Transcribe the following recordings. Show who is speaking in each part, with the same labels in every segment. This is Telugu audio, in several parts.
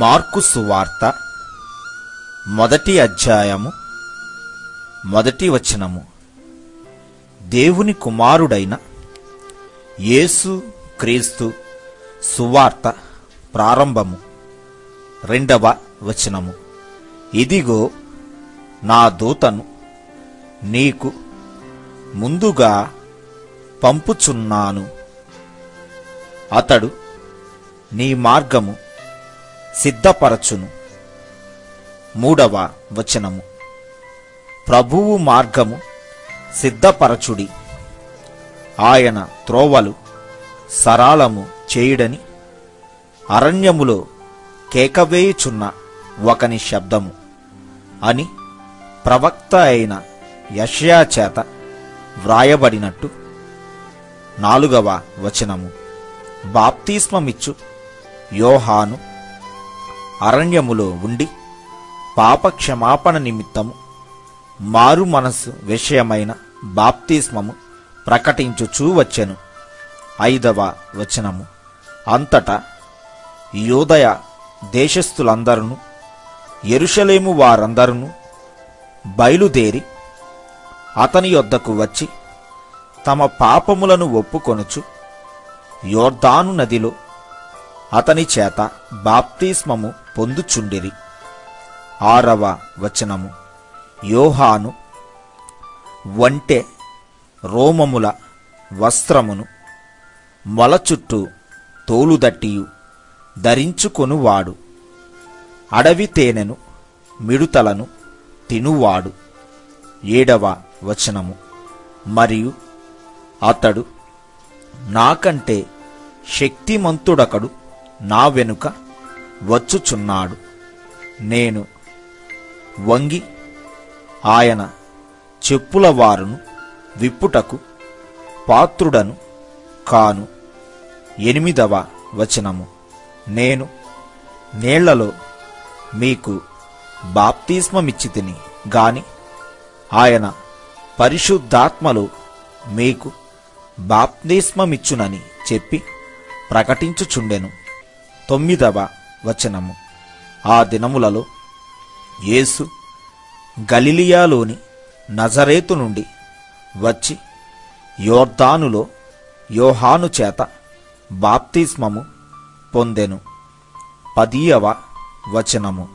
Speaker 1: మార్కు సువార్త మొదటి అధ్యాయము మొదటి వచనము దేవుని కుమారుడైన యేసు క్రీస్తు సువార్త ప్రారంభము రెండవ వచనము ఇదిగో నా దూతను నీకు ముందుగా పంపుచున్నాను అతడు నీ మార్గము సిద్ధపరచును మూడవ వచనము ప్రభువు మార్గము సిద్ధపరచుడి ఆయన త్రోవలు సరాళము చేయుడని అరణ్యములో కేకవేయుచున్న ఒకని శబ్దము అని ప్రవక్త అయిన యషయా చేత వ్రాయబడినట్టు నాలుగవ వచనము బాప్తిస్మమిచ్చు యోహాను అరణ్యములో ఉండి పాపక్షమాపణ నిమిత్తము మారు మనస్సు విషయమైన బాప్తిస్మము ప్రకటించుచూ వచ్చెను ఐదవ వచనము అంతటా యోదయ దేశస్థులందరూ ఎరుషలేము వారందరూ బయలుదేరి అతని యొద్దకు వచ్చి తమ పాపములను ఒప్పుకొనుచు యోర్దాను నదిలో అతని చేత బాప్తిస్మము పొందుచుండిరి ఆరవ వచనము యోహాను వంటె రోమముల వస్త్రమును మొల చుట్టూ తోలుదట్టియు ధరించుకొనువాడు అడవి తేనెను మిడుతలను తినువాడు ఏడవ వచనము మరియు అతడు నాకంటే శక్తిమంతుడకడు నా వెనుక వచ్చుచున్నాడు నేను వంగి ఆయన చెప్పుల వారును విప్పుటకు పాత్రుడను కాను ఎనిమిదవ వచనము నేను నీళ్లలో మీకు బాప్తిస్మమిచ్చి తిని గాని ఆయన పరిశుద్ధాత్మలో మీకు బాప్తిస్మమిచ్చునని చెప్పి ప్రకటించుచుండెను తొమ్మిదవ వచనము ఆ దినములలో యేసు గలిలియాలోని నజరేతు నుండి వచ్చి యోర్దానులో యోహాను చేత బాప్తిస్మము పొందెను పదీయవ వచనము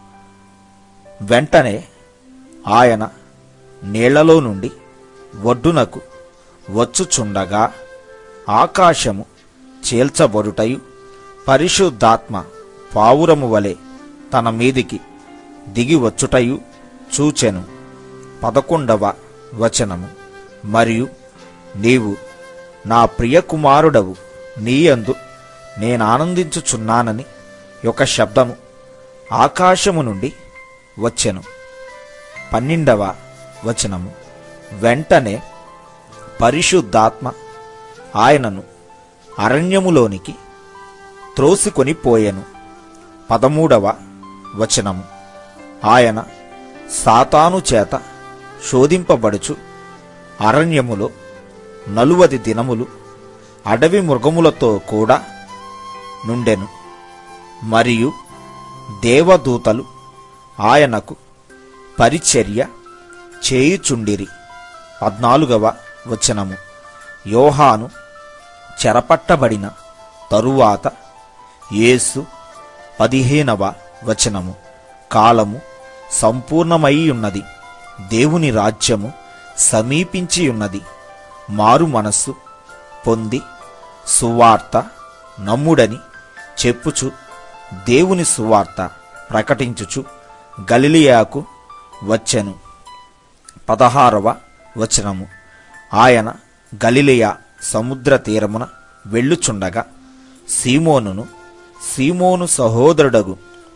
Speaker 1: వెంటనే ఆయన నీళ్లలో నుండి ఒడ్డునకు వచ్చుచుండగా ఆకాశము చీల్చబడుటయు పరిశుద్ధాత్మ పావురము వలె తన మీదికి దిగి వచ్చుటయు చూచెను పదకొండవ వచనము మరియు నీవు నా ప్రియ కుమారుడవు నీయందు నేనానందించుచున్నానని ఒక శబ్దము ఆకాశము నుండి వచ్చెను పన్నెండవ వచనము వెంటనే పరిశుద్ధాత్మ ఆయనను అరణ్యములోనికి త్రోసికొని పోయెను పదమూడవ వచనము ఆయన సాతాను చేత శోధింపబడుచు అరణ్యములో నలువది దినములు అడవి మృగములతో కూడా నుండెను మరియు దేవదూతలు ఆయనకు పరిచర్య చేయుచుండిరి పద్నాలుగవ వచనము యోహాను చెరపట్టబడిన తరువాత యేసు పదిహేనవ వచనము కాలము సంపూర్ణమయ్యున్నది దేవుని రాజ్యము సమీపించియున్నది మారు మనస్సు పొంది సువార్త నమ్ముడని చెప్పుచు దేవుని సువార్త ప్రకటించుచు గలిలియాకు వచ్చెను పదహారవ వచనము ఆయన గలిలియా సముద్ర తీరమున వెళ్ళుచుండగా సీమోనును సీమోను సహోదరుడగు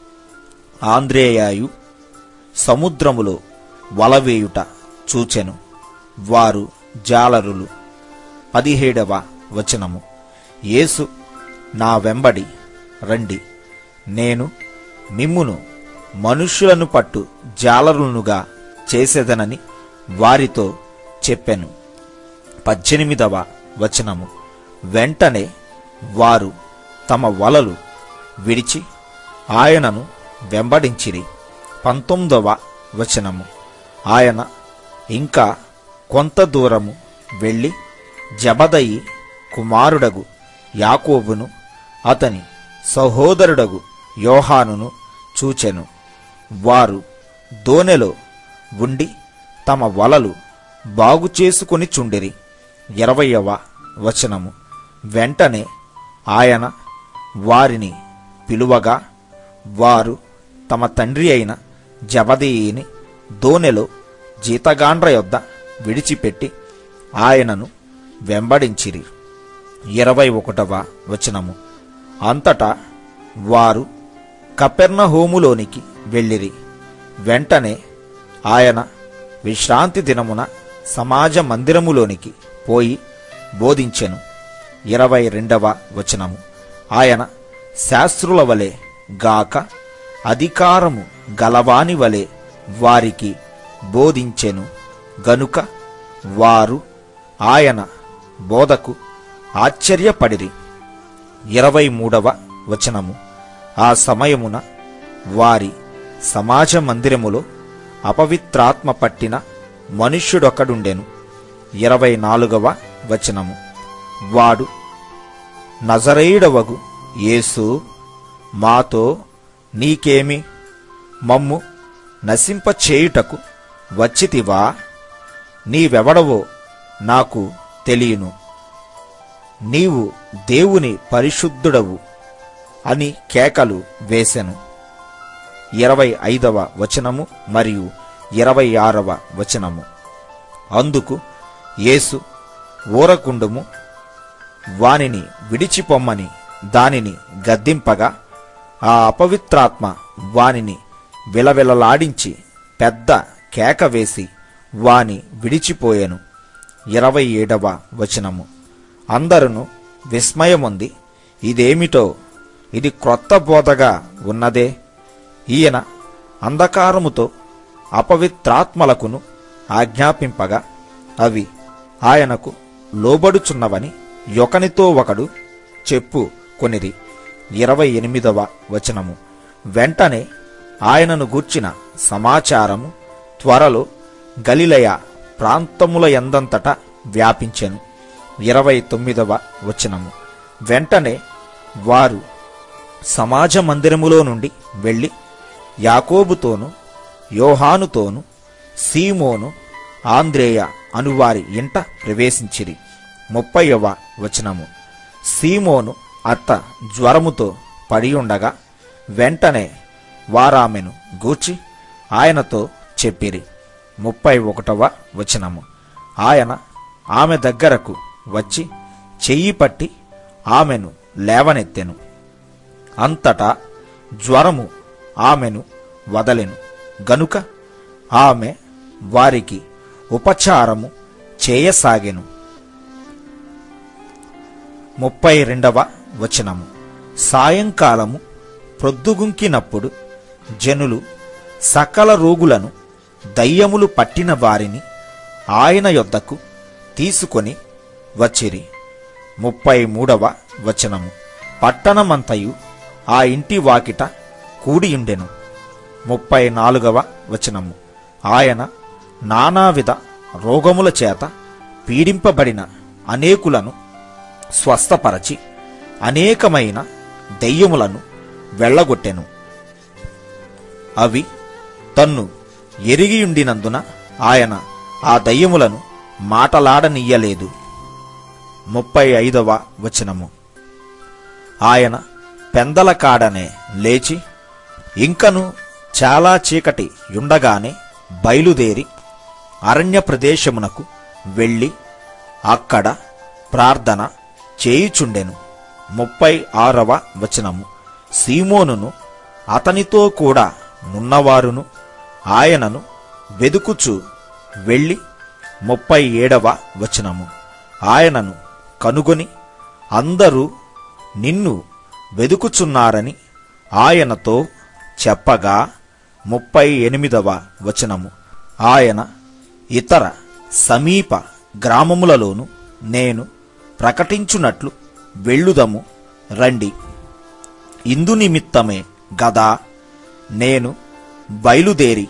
Speaker 1: ఆంద్రేయాయు సముద్రములో వలవేయుట చూచెను వారు జాలరులు పదిహేడవ వచనము యేసు నా వెంబడి రండి నేను మిమ్మును మనుష్యులను పట్టు జాలరులునుగా చేసేదనని వారితో చెప్పెను పద్దెనిమిదవ వచనము వెంటనే వారు తమ వలలు విడిచి ఆయనను వెంబడించిరి పంతొమ్మిదవ వచనము ఆయన ఇంకా కొంత దూరము వెళ్ళి జబదయి కుమారుడగు యాకోబును అతని సహోదరుడగు యోహానును చూచెను వారు దోనెలో ఉండి తమ వలలు బాగు చేసుకొని చుండిరి ఇరవయవ వచనము వెంటనే ఆయన వారిని పిలువగా వారు తమ తండ్రి అయిన జబదీని దోనెలో జీతగాండ్ర యొద్ద విడిచిపెట్టి ఆయనను వెంబడించిరి ఇరవై ఒకటవ వచనము అంతటా వారు కపెర్నహోములోనికి వెళ్ళిరి వెంటనే ఆయన విశ్రాంతి దినమున సమాజ మందిరములోనికి పోయి బోధించెను ఇరవై రెండవ వచనము ఆయన శాస్త్రుల వలె గాక అధికారము గలవాని వలె వారికి బోధించెను గనుక వారు ఆయన బోధకు ఆశ్చర్యపడిరి ఇరవై మూడవ వచనము ఆ సమయమున వారి సమాజ మందిరములో అపవిత్రాత్మ పట్టిన మనుష్యుడొకడుండెను ఇరవై నాలుగవ వచనము వాడు నజరేయుడవగు యేసు మాతో నీకేమి మమ్ము నశింపచేయుటకు వచ్చితివా నీవెవడవో నాకు తెలియను నీవు దేవుని పరిశుద్ధుడవు అని కేకలు వేసెను ఇరవై ఐదవ వచనము మరియు ఇరవై ఆరవ వచనము అందుకు యేసు ఊరకుండుము వానిని విడిచిపొమ్మని దానిని గద్దింపగా ఆ అపవిత్రాత్మ వానిని విలవిలలాడించి పెద్ద కేక వేసి వాని విడిచిపోయెను ఇరవై ఏడవ వచనము అందరును విస్మయముంది ఇదేమిటో ఇది క్రొత్త బోధగా ఉన్నదే ఈయన అంధకారముతో అపవిత్రాత్మలకును ఆజ్ఞాపింపగా అవి ఆయనకు లోబడుచున్నవని యొకనితో ఒకడు చెప్పు కొనిది ఇరవై ఎనిమిదవ వచనము వెంటనే ఆయనను గూర్చిన సమాచారము త్వరలో గలిలయ ప్రాంతముల ఎందంతట వ్యాపించెను ఇరవై తొమ్మిదవ వచనము వెంటనే వారు సమాజ మందిరములో నుండి వెళ్ళి యాకోబుతోను యోహానుతోను సీమోను ఆంద్రేయ అనువారి ఇంట ప్రవేశించిరి ముప్పైవ వచనము సీమోను అత్త జ్వరముతో పడి ఉండగా వెంటనే వారామెను గూర్చి ఆయనతో చెప్పిరి ముప్పై ఒకటవ వచనము ఆయన ఆమె దగ్గరకు వచ్చి చెయ్యి పట్టి ఆమెను లేవనెత్తెను అంతటా జ్వరము ఆమెను వదలెను గనుక ఆమె వారికి ఉపచారము చేయసాగెను ముప్పై రెండవ వచనము సాయంకాలము ప్రొద్దుగుంకినప్పుడు జనులు సకల రోగులను దయ్యములు పట్టిన వారిని ఆయన యొద్దకు తీసుకొని వచ్చిరి ముప్పై మూడవ వచనము పట్టణమంతయు ఆ ఇంటి వాకిట కూడియుండెను ముప్పై నాలుగవ వచనము ఆయన నానావిధ రోగముల చేత పీడింపబడిన అనేకులను స్వస్థపరచి అనేకమైన దెయ్యములను వెళ్ళగొట్టెను అవి తన్ను ఎరిగియుండినందున ఆయన ఆ దయ్యములను మాటలాడనియ్యలేదు ముప్పై ఐదవ వచనము ఆయన పెందల కాడనే లేచి ఇంకను చాలా చీకటి యుండగానే బయలుదేరి అరణ్య ప్రదేశమునకు వెళ్ళి అక్కడ ప్రార్థన చేయుచుండెను ముప్పై ఆరవ వచనము సీమోనును అతనితో కూడా నున్నవారును ఆయనను వెదుకుచు వెళ్ళి ముప్పై ఏడవ వచనము ఆయనను కనుగొని అందరూ నిన్ను వెదుకుచున్నారని ఆయనతో చెప్పగా ముప్పై ఎనిమిదవ వచనము ఆయన ఇతర సమీప గ్రామములలోను నేను ప్రకటించున్నట్లు వెళ్ళుదము రండి ఇందు నిమిత్తమే గదా నేను బయలుదేరి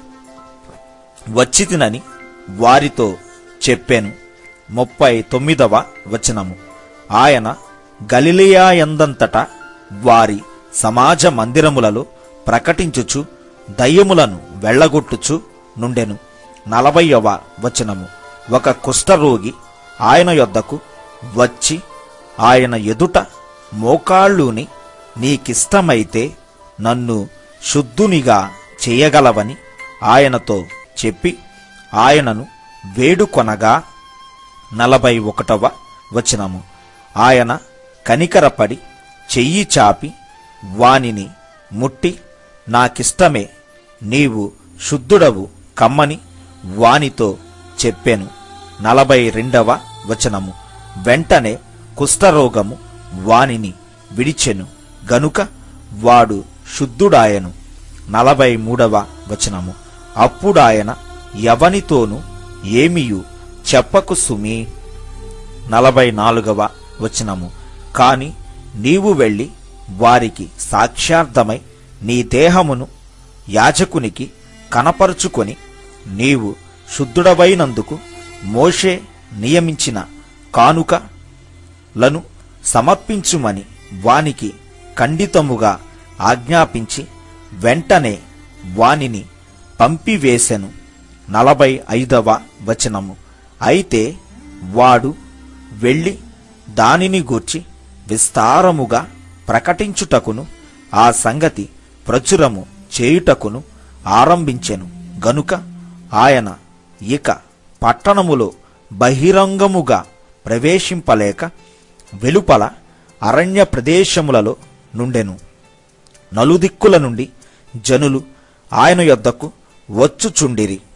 Speaker 1: వచ్చితినని వారితో చెప్పాను ముప్పై తొమ్మిదవ వచనము ఆయన గలిలియాయందంతటా వారి సమాజ మందిరములలో ప్రకటించుచు దయ్యములను వెళ్ళగొట్టుచు నుండెను నలభైవ వచనము ఒక కుష్ఠరోగి ఆయన యొద్దకు వచ్చి ఆయన ఎదుట మోకాళ్ళుని నీకిష్టమైతే నన్ను శుద్ధునిగా చేయగలవని ఆయనతో చెప్పి ఆయనను వేడుకొనగా నలభై ఒకటవ వచనము ఆయన కనికరపడి చెయ్యి చాపి వానిని ముట్టి నాకిష్టమే నీవు శుద్ధుడవు కమ్మని వానితో చెప్పెను నలభై రెండవ వచనము వెంటనే కుష్ఠరోగము వానిని విడిచెను గనుక వాడు శుద్ధుడాయను నలభై మూడవ వచనము అప్పుడాయన ఎవనితోనూ ఏమియు చెప్పకు సుమీ నలభై నాలుగవ వచనము కాని నీవు వెళ్ళి వారికి సాక్ష్యార్థమై నీ దేహమును యాజకునికి కనపరుచుకొని నీవు శుద్ధుడవైనందుకు మోషే నియమించిన కానుకలను సమర్పించుమని వానికి ఖండితముగా ఆజ్ఞాపించి వెంటనే వానిని పంపివేశెను నలభై ఐదవ వచనము అయితే వాడు వెళ్ళి దానిని గూర్చి విస్తారముగా ప్రకటించుటకును ఆ సంగతి ప్రచురము చేయుటకును ఆరంభించెను గనుక ఆయన ఇక పట్టణములో బహిరంగముగా ప్రవేశింపలేక వెలుపల అరణ్య ప్రదేశములలో నుండెను నలుదిక్కుల నుండి జనులు ఆయన యొద్దకు వచ్చుచుండిరి